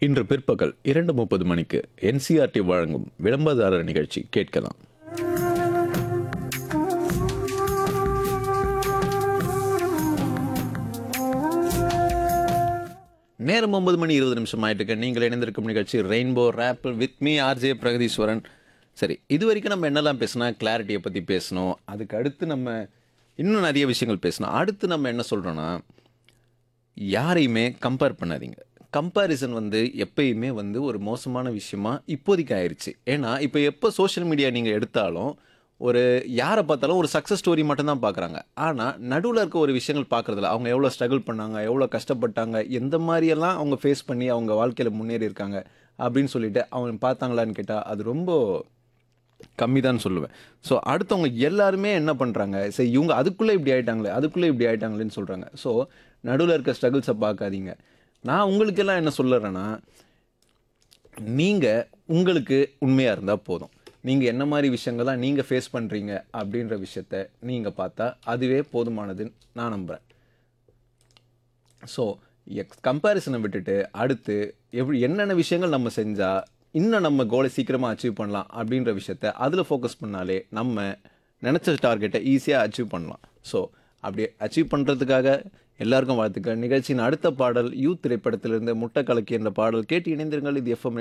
இன்று பிற்பகல் இரண்டு முப்பது மணிக்கு என்சிஆர்டி வழங்கும் விளம்பரதாரர் நிகழ்ச்சி கேட்கலாம் நேரம் ஒன்பது மணி இருபது நிமிஷம் ஆயிட்டு இருக்கு நீங்கள் இணைந்திருக்கும் நிகழ்ச்சி rainbow rap with me RJ Pragatheeswaran சரி இது வரைக்கும் நம்ம என்னெல்லாம் பேசினா கிளாரிட்டியை பற்றி பேசணும் அதுக்கு அடுத்து நம்ம இன்னும் நிறைய விஷயங்கள் பேசணும் அடுத்து நம்ம என்ன சொல்கிறோன்னா யாரையுமே கம்பேர் பண்ணாதீங்க கம்பேரிசன் வந்து எப்பயுமே வந்து ஒரு மோசமான விஷயமா இப்போதைக்கு ஆயிடுச்சு ஏன்னா இப்போ எப்போ சோஷியல் மீடியா நீங்கள் எடுத்தாலும் ஒரு யாரை பார்த்தாலும் ஒரு சக்ஸஸ் ஸ்டோரி மட்டும்தான் பார்க்குறாங்க ஆனால் நடுவில் இருக்க ஒரு விஷயங்கள் பார்க்குறதில்ல அவங்க எவ்வளோ ஸ்ட்ரகிள் பண்ணாங்க எவ்வளோ கஷ்டப்பட்டாங்க எந்த மாதிரியெல்லாம் அவங்க ஃபேஸ் பண்ணி அவங்க வாழ்க்கையில் முன்னேறி இருக்காங்க அப்படின்னு சொல்லிட்டு அவங்க பார்த்தாங்களான்னு கேட்டால் அது ரொம்ப கம்மி தான் சொல்லுவேன் ஸோ அடுத்தவங்க எல்லாருமே என்ன பண்ணுறாங்க சரி இவங்க அதுக்குள்ளே இப்படி ஆயிட்டாங்களே அதுக்குள்ளே இப்படி ஆயிட்டாங்களேன்னு சொல்கிறாங்க ஸோ நடுவில் இருக்க ஸ்ட்ரகிள்ஸை பார்க்காதீங்க நான் உங்களுக்கெல்லாம் என்ன சொல்லுறேன்னா நீங்கள் உங்களுக்கு உண்மையாக இருந்தால் போதும் நீங்கள் என்ன மாதிரி விஷயங்கள்லாம் நீங்கள் ஃபேஸ் பண்ணுறீங்க அப்படின்ற விஷயத்த நீங்கள் பார்த்தா அதுவே போதுமானதுன்னு நான் நம்புகிறேன் ஸோ எக்ஸ் கம்பேரிசனை விட்டுட்டு அடுத்து எப்படி என்னென்ன விஷயங்கள் நம்ம செஞ்சால் இன்னும் நம்ம கோலை சீக்கிரமாக அச்சீவ் பண்ணலாம் அப்படின்ற விஷயத்த அதில் ஃபோக்கஸ் பண்ணாலே நம்ம நினச்ச டார்கெட்டை ஈஸியாக அச்சீவ் பண்ணலாம் ஸோ அப்படி அச்சீவ் பண்ணுறதுக்காக எல்லாருக்கும் வாழ்த்துக்கள் நிகழ்ச்சியின் அடுத்த பாடல் யூத் திரைப்படத்திலிருந்து முட்டை கலக்கி என்ற பாடல் கேட்டு இணைந்திருங்கள் இது எஃப்எம்